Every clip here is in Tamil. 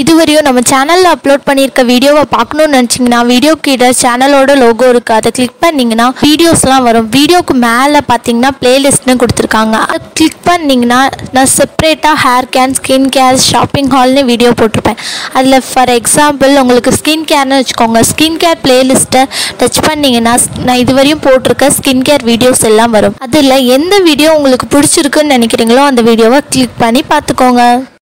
இதுவரையும் நம்ம சேனலில் அப்லோட் பண்ணியிருக்க வீடியோவை பார்க்கணும்னு நினச்சிங்கன்னா வீடியோ கீழே சேனலோட லோகோ இருக்குது அதை கிளிக் பண்ணிங்கன்னா வீடியோஸ்லாம் வரும் வீடியோக்கு மேலே பார்த்தீங்கன்னா பிளேலிஸ்ட்னு கொடுத்துருக்காங்க அதை கிளிக் பண்ணிங்கன்னா நான் செப்பரேட்டாக hair care skin care shopping ஹால்னு வீடியோ போட்டிருப்பேன் அதில் ஃபார் எக்ஸாம்பிள் உங்களுக்கு ஸ்கின் கேர்னு வச்சுக்கோங்க ஸ்கின் கேர் பிளேலிஸ்ட்டை டச் பண்ணிங்கன்னா நான் இதுவரையும் போட்டிருக்க ஸ்கின் கேர் வீடியோஸ் எல்லாம் வரும் அதில் எந்த வீடியோ உங்களுக்கு பிடிச்சிருக்குன்னு நினைக்கிறீங்களோ அந்த வீடியோவை கிளிக் பண்ணி பார்த்துக்கோங்க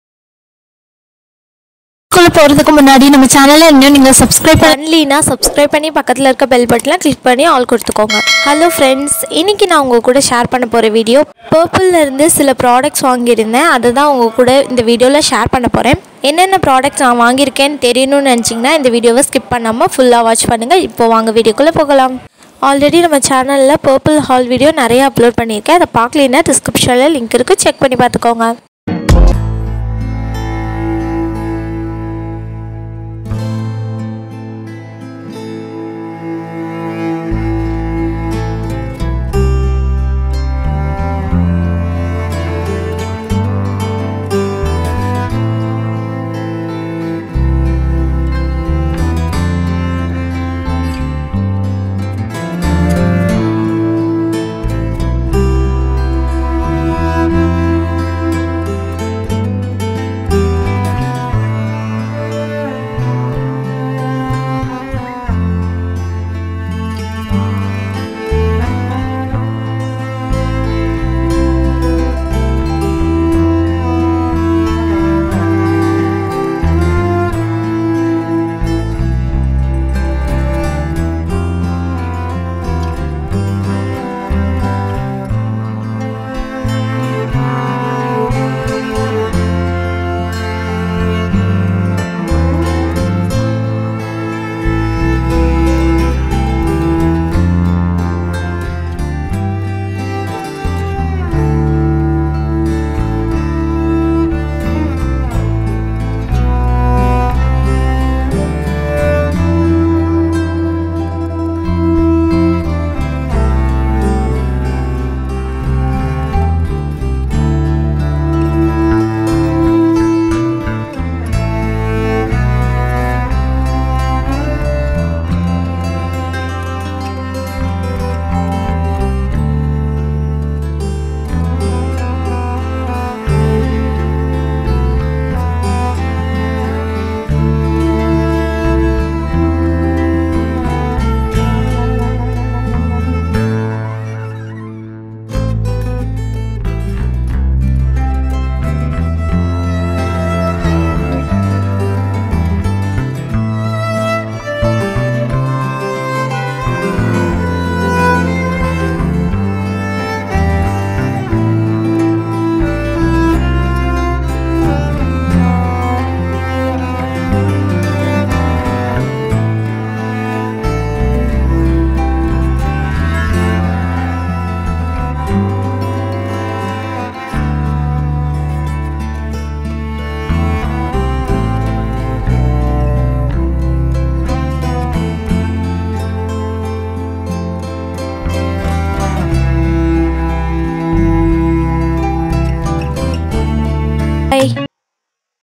ஸ்கூலில் போகிறதுக்கு முன்னாடி நம்ம சேனலை இன்னும் நீங்கள் சப்ஸ்கிரைப் பண்ணலினா சப்ஸ்கிரைப் பண்ணி பக்கத்தில் இருக்க பெல் பட்டனை கிளிக் பண்ணி ஆல் கொடுத்துக்கோங்க ஹலோ ஃப்ரெண்ட்ஸ் இன்னைக்கு நான் உங்கள் கூட ஷேர் பண்ண போகிற வீடியோ பர்பிள்ல இருந்து சில ப்ராடக்ட்ஸ் வாங்கியிருந்தேன் அதை தான் உங்கள் கூட இந்த வீடியோவில் ஷேர் பண்ண போகிறேன் என்னென்ன ப்ராடக்ட்ஸ் நான் வாங்கியிருக்கேன்னு தெரியணும்னு நினச்சிங்கன்னா இந்த வீடியோவை ஸ்கிப் பண்ணாமல் ஃபுல்லாக வாட்ச் பண்ணுங்கள் இப்போ வாங்க வீடியோக்குள்ளே போகலாம் ஆல்ரெடி நம்ம சேனலில் பர்பிள் ஹால் வீடியோ நிறைய அப்லோட் பண்ணியிருக்கேன் அதை பார்க்கலன்னா டிஸ்கிரிப்ஷனில் லிங்க் இருக்குது செக் பண்ணி பார்த்துக்கோங்க